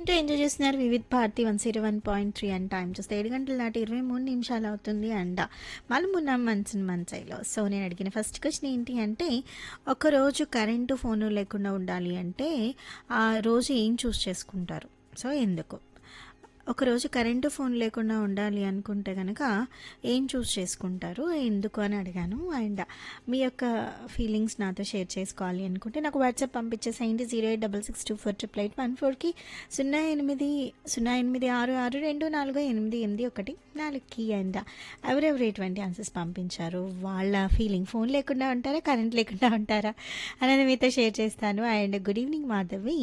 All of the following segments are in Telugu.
వింటూ ఎంజాయ్ చేస్తున్నారు Vividh Bharati one zero one point three and time చూస్తే ఏడు గంటల నాటి ఇరవై మూడు నిమిషాలు అవుతుంది అంట మలమున్న మనసు మంచైలో సో నేను అడిగిన ఫస్ట్ క్వశ్చన్ ఏంటి అంటే ఒకరోజు కరెంటు ఫోను లేకుండా ఉండాలి అంటే ఆ రోజు ఏం చూస్ చేసుకుంటారు సో ఎందుకు ఒకరోజు కరెంటు ఫోన్ లేకుండా ఉండాలి అనుకుంటే కనుక ఏం చూస్ చేసుకుంటారు ఎందుకు అని అడిగాను అండ్ మీ యొక్క ఫీలింగ్స్ నాతో షేర్ చేసుకోవాలి అనుకుంటే నాకు వాట్సాప్ పంపించేసేయండి zero eight double six two four triple eight one ఫోర్కి సున్నా ఎనిమిది సున్నా ఎనిమిది ఆరు ఆరు రెండు నాలుగు ఎనిమిది ఎనిమిది ఒకటి నాలుగుకి అండ్ ఎవరెవరు ఎటువంటి ఆన్సర్స్ పంపించారు వాళ్ళ ఫీలింగ్ ఫోన్ లేకుండా ఉంటారా కరెంట్ లేకుండా ఉంటారా అనేది మీతో షేర్ చేస్తాను and good evening Madhavi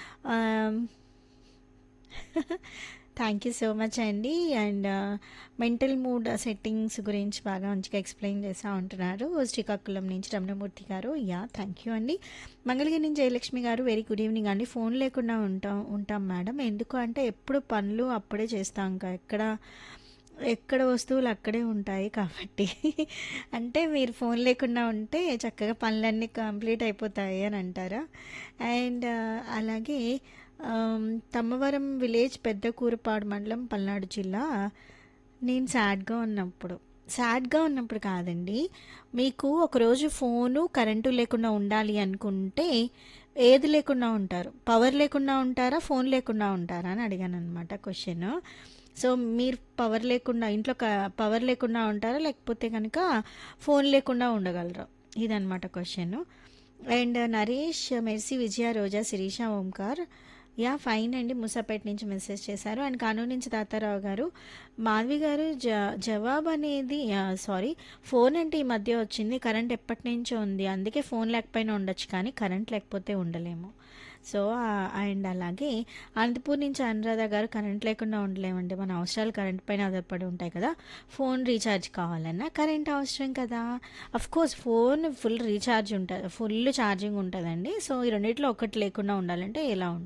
thank you so much అండి అండ్ మెంటల్ మూడ్ సెట్టింగ్స్ గురించి బాగా మంచిగా ఎక్స్ప్లెయిన్ చేస్తూ ఉంటున్నారు శ్రీకాకుళం నుంచి రమణమూర్తి గారు యా థ్యాంక్ యూ అండి మంగళగిరి నుంచి జయలక్ష్మి గారు వెరీ గుడ్ ఈవినింగ్ అండి ఫోన్ లేకుండా ఉంటాం ఉంటాం మేడం ఎందుకు అంటే ఎప్పుడు పనులు అప్పుడే చేస్తాం ఇంకా ఎక్కడ ఎక్కడ వస్తువులు అక్కడే ఉంటాయి కాబట్టి అంటే మీరు ఫోన్ లేకుండా ఉంటే చక్కగా పనులన్నీ కంప్లీట్ అయిపోతాయి అని అంటారా అండ్ అలాగే తమ్మవరం విలేజ్ పెద్ద కూరపాడు మండలం పల్నాడు జిల్లా నేను సాడ్గా ఉన్నప్పుడు సాడ్గా ఉన్నప్పుడు కాదండి మీకు ఒకరోజు ఫోను కరెంటు లేకుండా ఉండాలి అనుకుంటే ఏది లేకుండా ఉంటారు పవర్ లేకుండా ఉంటారా ఫోన్ లేకుండా ఉంటారా అని అడిగాను అనమాట క్వశ్చన్ సో మీరు పవర్ లేకుండా ఇంట్లో పవర్ లేకుండా ఉంటారా లేకపోతే కనుక ఫోన్ లేకుండా ఉండగలరా ఇదనమాట question and Naresh Mercy Vijaya Roja Sirisha Omkar yeah fine అండి ముసాపేట నుంచి మెసేజ్ చేశారు అండ్ కానూరు నుంచి తాతారావు గారు మాధవి గారు జ జవాబు అనేది సారీ ఫోన్ అంటే ఈ మధ్య వచ్చింది కరెంట్ ఎప్పటి నుంచో ఉంది అందుకే ఫోన్ లేకపోయినా ఉండొచ్చు కానీ కరెంట్ లేకపోతే ఉండలేము సో అండ్ అలాగే అనంతపూర్ నుంచి అనురాధ గారు కరెంట్ లేకుండా ఉండలేమండి మన అవసరాలు కరెంట్ పైన ఆధారపడి ఉంటాయి కదా ఫోన్ రీఛార్జ్ కావాలన్నా కరెంట్ అవసరం కదా of course phone full recharge ఉంటుంది ఫుల్ ఛార్జింగ్ ఉంటుందండి సో ఈ రెండిట్లో ఒకటి లేకుండా ఉండాలంటే ఎలా ఉంటుంది